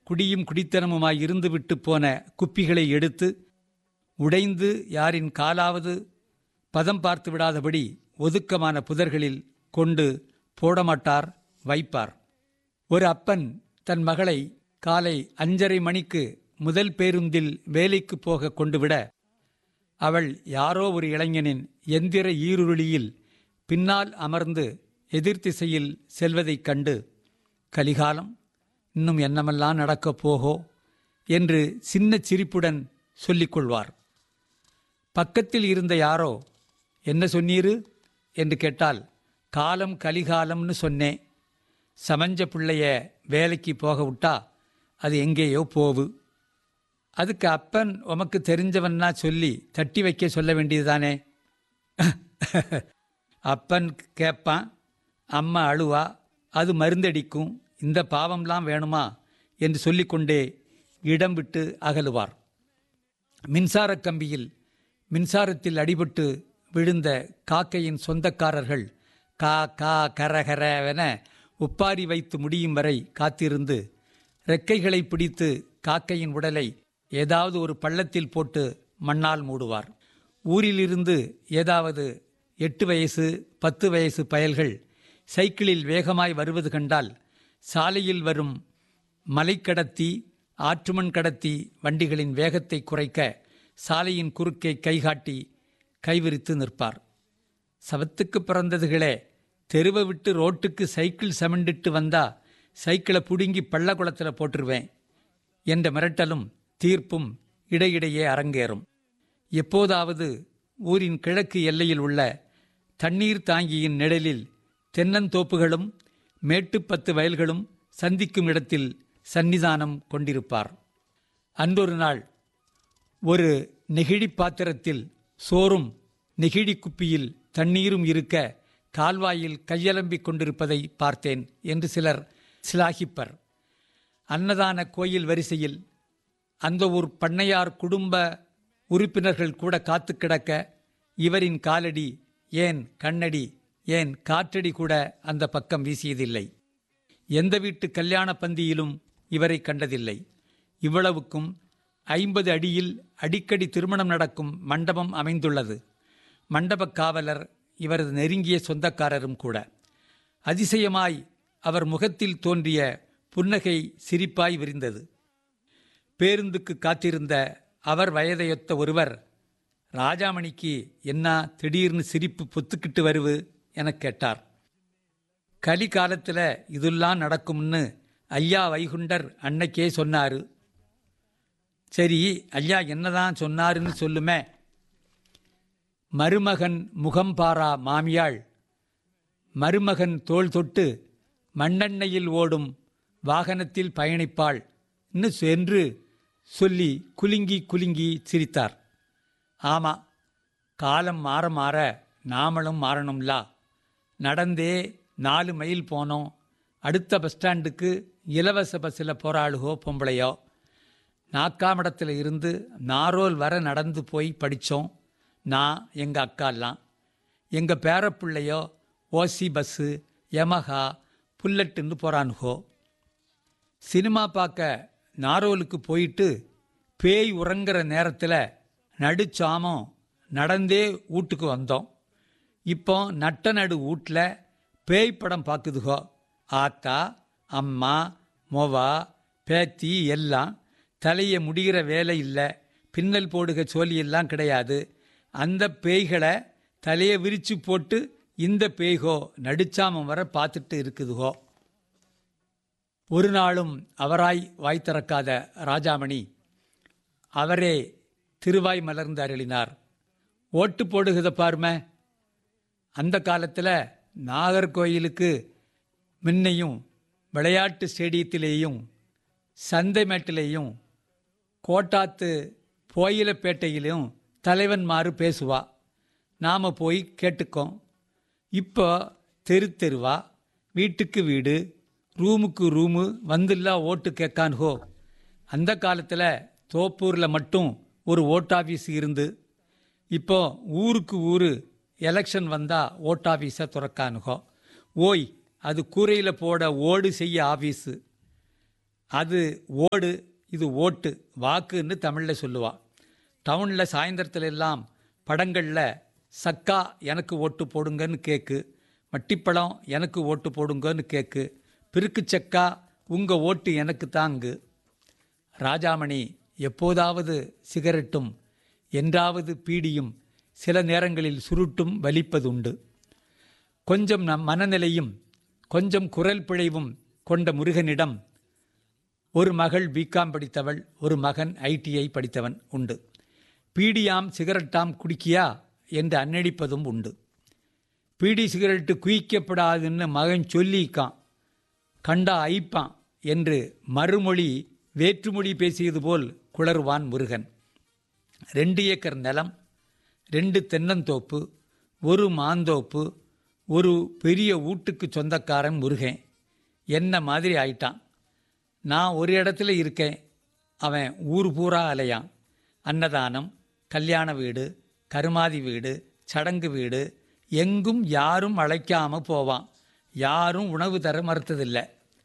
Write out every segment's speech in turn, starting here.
குடியும் குடித்தனமுமாய் இருந்துவிட்டு போன குப்பிகளை எடுத்து உடைந்து யாரின் காலாவது பதம் பார்த்து விடாதபடி ஒதுக்கமான புதர்களில் கொண்டு போடமாட்டார் வைப்பார் ஒரு அப்பன் தன் மகளை காலை அஞ்சரை மணிக்கு முதல் பேருந்தில் வேலைக்கு போக கொண்டுவிட அவள் யாரோ ஒரு இளைஞனின் எந்திர ஈருருளியில் பின்னால் அமர்ந்து எதிர்த்திசையில் செல்வதைக் கண்டு கலிகாலம் இன்னும் என்னமெல்லாம் நடக்கப் போகோ என்று சின்ன சிரிப்புடன் சொல்லிக் கொள்வார் பக்கத்தில் இருந்த யாரோ என்ன சொன்னீரு என்று கேட்டால் காலம் கலிகாலம்னு சொன்னேன் சமஞ்ச பிள்ளைய வேலைக்கு போக விட்டா அது எங்கேயோ போவு அதுக்கு அப்பன் உமக்கு தெரிஞ்சவன்னா சொல்லி தட்டி வைக்க சொல்ல வேண்டியதுதானே அப்பன் கேட்பான் அம்மா அழுவா அது மருந்தடிக்கும் இந்த பாவம்லாம் வேணுமா என்று சொல்லிக்கொண்டே இடம் விட்டு அகலுவார் மின்சாரக் கம்பியில் மின்சாரத்தில் அடிபட்டு விழுந்த காக்கையின் சொந்தக்காரர்கள் கா கா கரகரவென உப்பாரி வைத்து முடியும் வரை காத்திருந்து ரெக்கைகளை பிடித்து காக்கையின் உடலை ஏதாவது ஒரு பள்ளத்தில் போட்டு மண்ணால் மூடுவார் ஊரிலிருந்து ஏதாவது எட்டு வயசு பத்து வயசு பயல்கள் சைக்கிளில் வேகமாய் வருவது கண்டால் சாலையில் வரும் மலைக்கடத்தி ஆற்றுமண் கடத்தி வண்டிகளின் வேகத்தை குறைக்க சாலையின் குறுக்கே கைகாட்டி கைவிரித்து நிற்பார் சவத்துக்கு பிறந்ததுகளே தெருவை விட்டு ரோட்டுக்கு சைக்கிள் சமண்டிட்டு வந்தா சைக்கிளை புடுங்கி பள்ளக்குளத்தில் போட்டுருவேன் என்ற மிரட்டலும் தீர்ப்பும் இடையிடையே அரங்கேறும் எப்போதாவது ஊரின் கிழக்கு எல்லையில் உள்ள தண்ணீர் தாங்கியின் நிழலில் தென்னந்தோப்புகளும் மேட்டுப்பத்து வயல்களும் சந்திக்கும் இடத்தில் சன்னிதானம் கொண்டிருப்பார் அன்றொரு நாள் ஒரு நெகிழி பாத்திரத்தில் சோறும் நெகிழி குப்பியில் தண்ணீரும் இருக்க கால்வாயில் கையலம்பிக் கொண்டிருப்பதை பார்த்தேன் என்று சிலர் சிலாகிப்பர் அன்னதான கோயில் வரிசையில் அந்த ஊர் பண்ணையார் குடும்ப உறுப்பினர்கள் கூட காத்து கிடக்க இவரின் காலடி ஏன் கண்ணடி ஏன் காற்றடி கூட அந்த பக்கம் வீசியதில்லை எந்த வீட்டு கல்யாண பந்தியிலும் இவரை கண்டதில்லை இவ்வளவுக்கும் ஐம்பது அடியில் அடிக்கடி திருமணம் நடக்கும் மண்டபம் அமைந்துள்ளது மண்டபக் காவலர் இவரது நெருங்கிய சொந்தக்காரரும் கூட அதிசயமாய் அவர் முகத்தில் தோன்றிய புன்னகை சிரிப்பாய் விரிந்தது பேருந்துக்கு காத்திருந்த அவர் வயதையொத்த ஒருவர் ராஜாமணிக்கு என்ன திடீர்னு சிரிப்பு பொத்துக்கிட்டு வருவு எனக் கேட்டார் கலி காலத்தில் இதெல்லாம் நடக்கும்னு ஐயா வைகுண்டர் அன்னைக்கே சொன்னாரு சரி ஐயா என்னதான் சொன்னாருன்னு சொல்லுமே மருமகன் முகம் பாரா மாமியாள் மருமகன் தோள் தொட்டு மண்ணெண்ணெயில் ஓடும் வாகனத்தில் பயணிப்பாள் என்று சொல்லி குலுங்கி குலுங்கி சிரித்தார் ஆமா காலம் மாற மாற நாமளும் மாறணும்லா நடந்தே நாலு மைல் போனோம் அடுத்த பஸ் ஸ்டாண்டுக்கு இலவச பஸ்ஸில் போகிறாளுகோ பொம்பளையோ நாக்காமடத்தில் இருந்து நாரோல் வர நடந்து போய் படித்தோம் நான் எங்கள் அக்காலாம் எங்கள் பேரப்பிள்ளையோ ஓசி பஸ்ஸு யமஹா புல்லட்டுன்னு போகிறானுகோ சினிமா பார்க்க நாரோலுக்கு போயிட்டு பேய் உறங்குற நேரத்தில் நடுச்சாமம் நடந்தே வீட்டுக்கு வந்தோம் இப்போ நட்ட நடு வீட்டில் பேய் படம் பார்க்குதுகோ ஆத்தா அம்மா மொவா பேத்தி எல்லாம் தலையை முடிகிற வேலை இல்லை பின்னல் போடுக சோழியெல்லாம் கிடையாது அந்த பேய்களை தலையை விரித்து போட்டு இந்த பேய்கோ நடுச்சாமம் வர பார்த்துட்டு இருக்குதுகோ ஒரு நாளும் அவராய் வாய் திறக்காத ராஜாமணி அவரே திருவாய் மலர்ந்து அருளினார் ஓட்டு போடுகிறத பாருமே அந்த காலத்தில் நாகர்கோயிலுக்கு முன்னையும் விளையாட்டு ஸ்டேடியத்திலேயும் சந்தை மேட்டிலேயும் கோட்டாத்து போயிலப்பேட்டையிலும் தலைவன்மாறு பேசுவா நாம் போய் கேட்டுக்கோம் இப்போ தெரு தெருவா வீட்டுக்கு வீடு ரூமுக்கு ரூமு வந்துல்லா ஓட்டு கேட்கான்ஹோ அந்த காலத்தில் தோப்பூரில் மட்டும் ஒரு ஓட்டாஃபீஸ் இருந்து இப்போ ஊருக்கு ஊர் எலெக்ஷன் வந்தால் ஓட்டாஃபீஸை துறக்கானுகோ ஓய் அது கூரையில் போட ஓடு செய்ய ஆஃபீஸு அது ஓடு இது ஓட்டு வாக்குன்னு தமிழில் சொல்லுவா டவுனில் சாயந்தரத்துல எல்லாம் படங்களில் சக்கா எனக்கு ஓட்டு போடுங்கன்னு கேக்கு மட்டிப்பழம் எனக்கு ஓட்டு போடுங்கன்னு கேக்கு பிருக்கு சக்கா உங்கள் ஓட்டு எனக்கு தாங்கு ராஜாமணி எப்போதாவது சிகரெட்டும் என்றாவது பீடியும் சில நேரங்களில் சுருட்டும் வலிப்பதுண்டு கொஞ்சம் நம் மனநிலையும் கொஞ்சம் குரல் பிழைவும் கொண்ட முருகனிடம் ஒரு மகள் பிகாம் படித்தவள் ஒரு மகன் ஐடிஐ படித்தவன் உண்டு பீடியாம் சிகரெட்டாம் குடிக்கியா என்று அன்னடிப்பதும் உண்டு பீடி சிகரெட்டு குயிக்கப்படாதுன்னு மகன் சொல்லிக்கான் கண்டா ஐப்பான் என்று மறுமொழி வேற்றுமொழி பேசியது போல் குளறுவான் முருகன் ரெண்டு ஏக்கர் நிலம் ரெண்டு தென்னந்தோப்பு ஒரு மாந்தோப்பு ஒரு பெரிய வீட்டுக்கு சொந்தக்காரன் முருகன் என்ன மாதிரி ஆயிட்டான் நான் ஒரு இடத்துல இருக்கேன் அவன் ஊர் பூரா அலையான் அன்னதானம் கல்யாண வீடு கருமாதி வீடு சடங்கு வீடு எங்கும் யாரும் அழைக்காம போவான் யாரும் உணவு தர மறுத்ததில்லை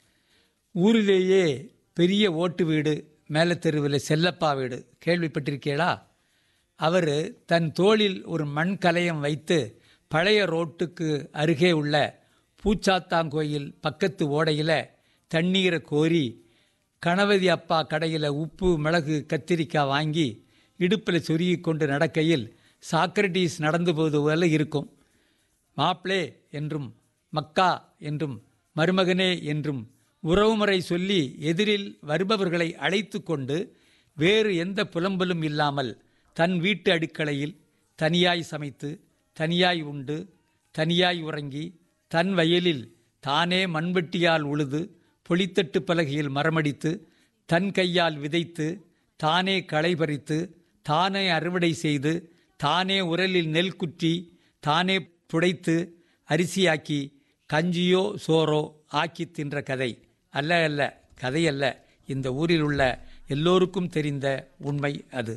ஊரிலேயே பெரிய ஓட்டு வீடு மேலே தெருவில் செல்லப்பா வீடு கேள்விப்பட்டிருக்கீளா அவர் தன் தோளில் ஒரு மண் கலயம் வைத்து பழைய ரோட்டுக்கு அருகே உள்ள பூச்சாத்தாங்கோயில் பக்கத்து ஓடையில் தண்ணீரை கோரி கணபதி அப்பா கடையில் உப்பு மிளகு கத்திரிக்காய் வாங்கி இடுப்பில் சொருகி கொண்டு நடக்கையில் சாக்ரட்டிஸ் நடந்து போவது போல இருக்கும் மாப்ளே என்றும் மக்கா என்றும் மருமகனே என்றும் உறவுமுறை சொல்லி எதிரில் வருபவர்களை அழைத்து கொண்டு வேறு எந்த புலம்பலும் இல்லாமல் தன் வீட்டு அடுக்களையில் தனியாய் சமைத்து தனியாய் உண்டு தனியாய் உறங்கி தன் வயலில் தானே மண்வெட்டியால் உழுது பொலித்தட்டு பலகையில் மரமடித்து தன் கையால் விதைத்து தானே களை பறித்து தானே அறுவடை செய்து தானே உரலில் நெல் குற்றி தானே புடைத்து அரிசியாக்கி கஞ்சியோ சோறோ ஆக்கி தின்ற கதை அல்ல அல்ல கதை அல்ல இந்த ஊரில் உள்ள எல்லோருக்கும் தெரிந்த உண்மை அது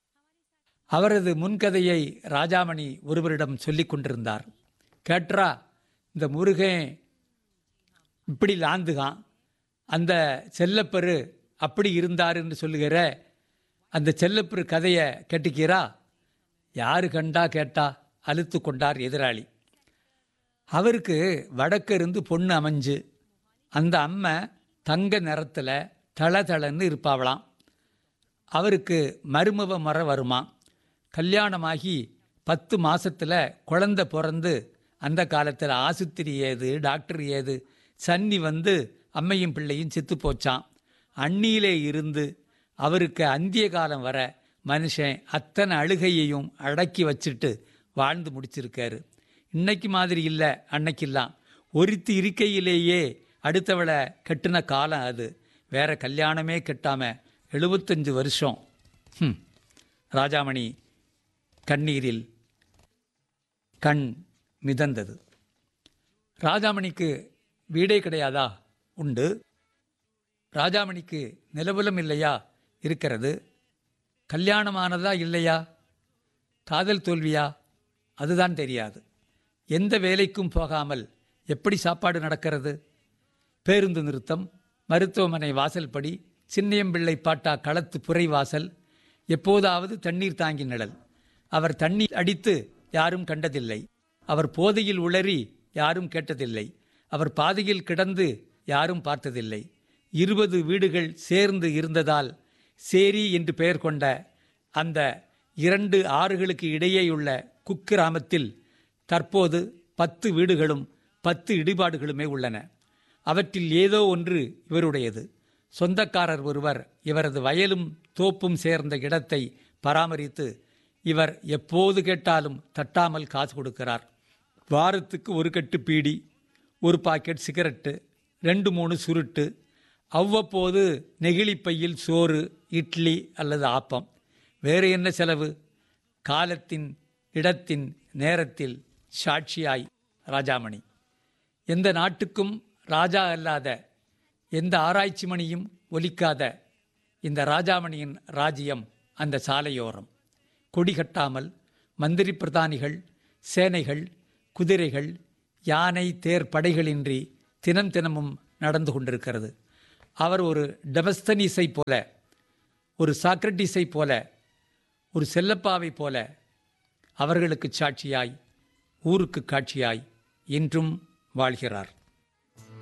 அவரது முன்கதையை ராஜாமணி ஒருவரிடம் சொல்லிக் கொண்டிருந்தார் கேட்ரா இந்த முருகன் இப்படி லாந்துகான் அந்த செல்லப்பரு அப்படி இருந்தார் என்று சொல்லுகிற அந்த செல்லப்பரு கதையை கேட்டுக்கிறா யாரு கண்டா கேட்டா அழுத்து கொண்டார் எதிராளி அவருக்கு வடக்க இருந்து பொண்ணு அமைஞ்சு அந்த அம்மை தங்க நிறத்தில் தளதளன்னு இருப்பாவளாம் அவருக்கு மருமவ மர வருமா கல்யாணமாகி பத்து மாசத்துல குழந்தை பிறந்து அந்த காலத்தில் ஆசுத்திரி ஏது டாக்டர் ஏது சன்னி வந்து அம்மையும் பிள்ளையும் செத்து போச்சான் அண்ணியிலே இருந்து அவருக்கு அந்திய காலம் வர மனுஷன் அத்தனை அழுகையையும் அடக்கி வச்சுட்டு வாழ்ந்து முடிச்சிருக்காரு இன்னைக்கு மாதிரி இல்லை அன்னைக்கெல்லாம் ஒருத்தி இருக்கையிலேயே அடுத்தவளை கட்டின காலம் அது வேற கல்யாணமே கட்டாம எழுபத்தஞ்சு வருஷம் ஹம். ராஜாமணி கண்ணீரில் கண் மிதந்தது ராஜாமணிக்கு வீடே கிடையாதா உண்டு ராஜாமணிக்கு நிலபுலம் இல்லையா இருக்கிறது கல்யாணமானதா இல்லையா காதல் தோல்வியா அதுதான் தெரியாது எந்த வேலைக்கும் போகாமல் எப்படி சாப்பாடு நடக்கிறது பேருந்து நிறுத்தம் மருத்துவமனை வாசல்படி சின்னியம்பிள்ளை பாட்டா களத்து புரை வாசல் எப்போதாவது தண்ணீர் தாங்கி நிழல் அவர் தண்ணீர் அடித்து யாரும் கண்டதில்லை அவர் போதையில் உளறி யாரும் கேட்டதில்லை அவர் பாதையில் கிடந்து யாரும் பார்த்ததில்லை இருபது வீடுகள் சேர்ந்து இருந்ததால் சேரி என்று பெயர் கொண்ட அந்த இரண்டு ஆறுகளுக்கு இடையேயுள்ள குக்கிராமத்தில் தற்போது பத்து வீடுகளும் பத்து இடிபாடுகளுமே உள்ளன அவற்றில் ஏதோ ஒன்று இவருடையது சொந்தக்காரர் ஒருவர் இவரது வயலும் தோப்பும் சேர்ந்த இடத்தை பராமரித்து இவர் எப்போது கேட்டாலும் தட்டாமல் காசு கொடுக்கிறார் வாரத்துக்கு ஒரு கட்டு பீடி ஒரு பாக்கெட் சிகரெட்டு ரெண்டு மூணு சுருட்டு அவ்வப்போது நெகிழிப்பையில் சோறு இட்லி அல்லது ஆப்பம் வேறு என்ன செலவு காலத்தின் இடத்தின் நேரத்தில் சாட்சியாய் ராஜாமணி எந்த நாட்டுக்கும் ராஜா அல்லாத எந்த ஆராய்ச்சி மணியும் ஒலிக்காத இந்த ராஜாமணியின் ராஜ்யம் அந்த சாலையோரம் கொடி கட்டாமல் மந்திரி பிரதானிகள் சேனைகள் குதிரைகள் யானை தேர் படைகளின்றி தினம் தினமும் நடந்து கொண்டிருக்கிறது அவர் ஒரு டெமஸ்தனீஸை போல ஒரு சாக்ரட்டிஸை போல ஒரு செல்லப்பாவை போல அவர்களுக்கு சாட்சியாய் ஊருக்கு காட்சியாய் இன்றும் வாழ்கிறார்